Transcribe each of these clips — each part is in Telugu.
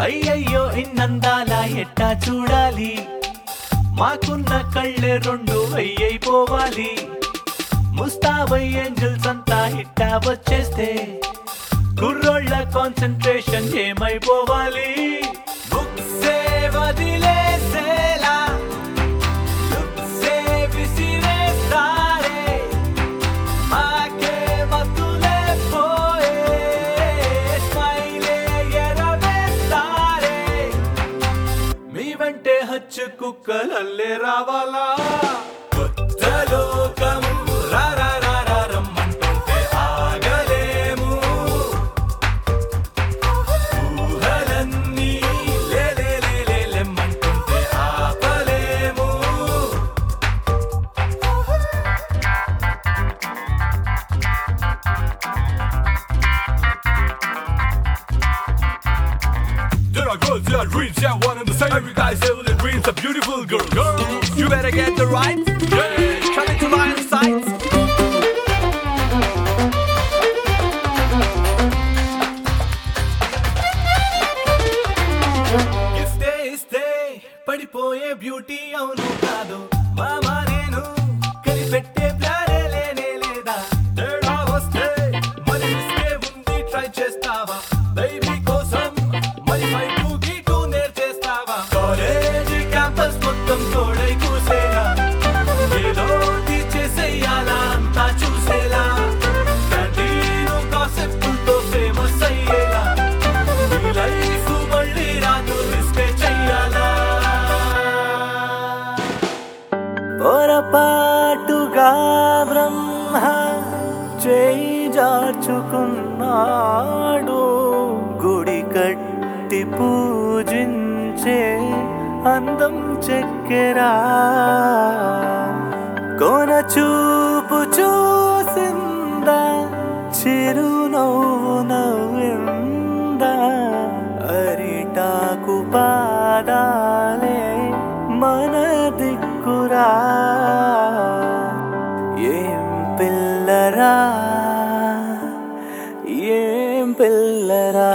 అయ్యయ్యో ఇన్నందాల ఎట్టా చూడాలి మాకున్న కళ్ళే రెండు అయ్యైపోవాలి ముస్తాబై ఏంజల్స్ అంతా ఇట్టా వచ్చేస్తే కుర్రోళ్ళ కాన్సన్ట్రేషన్ ఏమైపోవాలి బుక్సే వదిలేసేలా లుక్సే విసిరేస్తారే మాకే మత్తులే పోయే స్మైలే ఎరవేస్తారే మీ వెంటే హచ్చు కుక్కలల్లే రావాలా కొత్త లోకం రా రా రా రా రమ్మంటుంటే ఆగలేము ఊహలన్నీ లే లే లే లే లెమ్మంటుంటే ఆపలేము There are girls, there are dreams, yeah, one and the same. Every guy's able to dreams, a beautiful girl. Girl, you better get the right. Yeah, coming to line of sight. ఇస్తే ఇస్తే పడిపోయే బ్యూటీ అవును కాదు మామా నేను కనిపెట్టే ప్లానే లేనే లేదా తేడా వస్తే మరి ఇస్తే ఉంది ట్రై చేస్తావా బేబీ కోసం మరి ఫైటు గీటు నేర్చేస్తావా కాలేజీ క్యాంపస్ మొత్తం తోడై కూసేలా ఏదోటి చేసేయాలా అంతా చూసేలా క్యాంటీను కాన్సెప్ట్తో ఫేమస్ అయ్యేలా నీ లైఫ్ మళ్ళీ రాదు రిస్కే చెయ్యాలా పొరపాటుగా బ్రహ్మ చేయి జార్చుకున్నాడు గుడి కట్టి పూజించే అందం చెక్కెరా కొన చూపు చూసిందా చిరునవ్వు నవ్విందా అరిటాకు పాదాలే మన దిక్కురా ఏం పిల్లరా ఏం పిల్లరా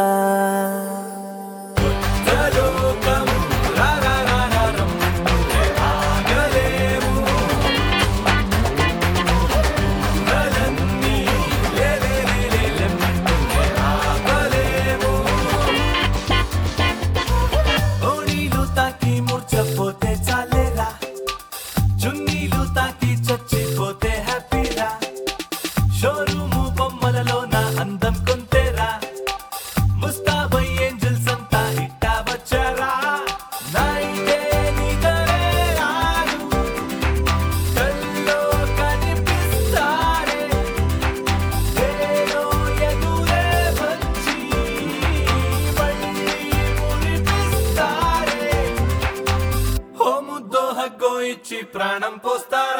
ఓణీలు తాకి మూర్చపోతే చాలేరా చున్నీలు తాకి చచ్చిపోతే హ్యాపీరా షోరూము బొమ్మలలో నా అందం కొంతేరా ముస్తాబై ఏంజల్స్ అంతా ఇట్టా వచ్చారా నైటే నిదరే రాదు కల్లో కనిపిస్తారే ఏదో ఎదురే వచ్చి మళ్ళీ మురిపిస్తారే ఓ ముద్దో హగ్గో ఇచ్చి ప్రాణం పోస్తారా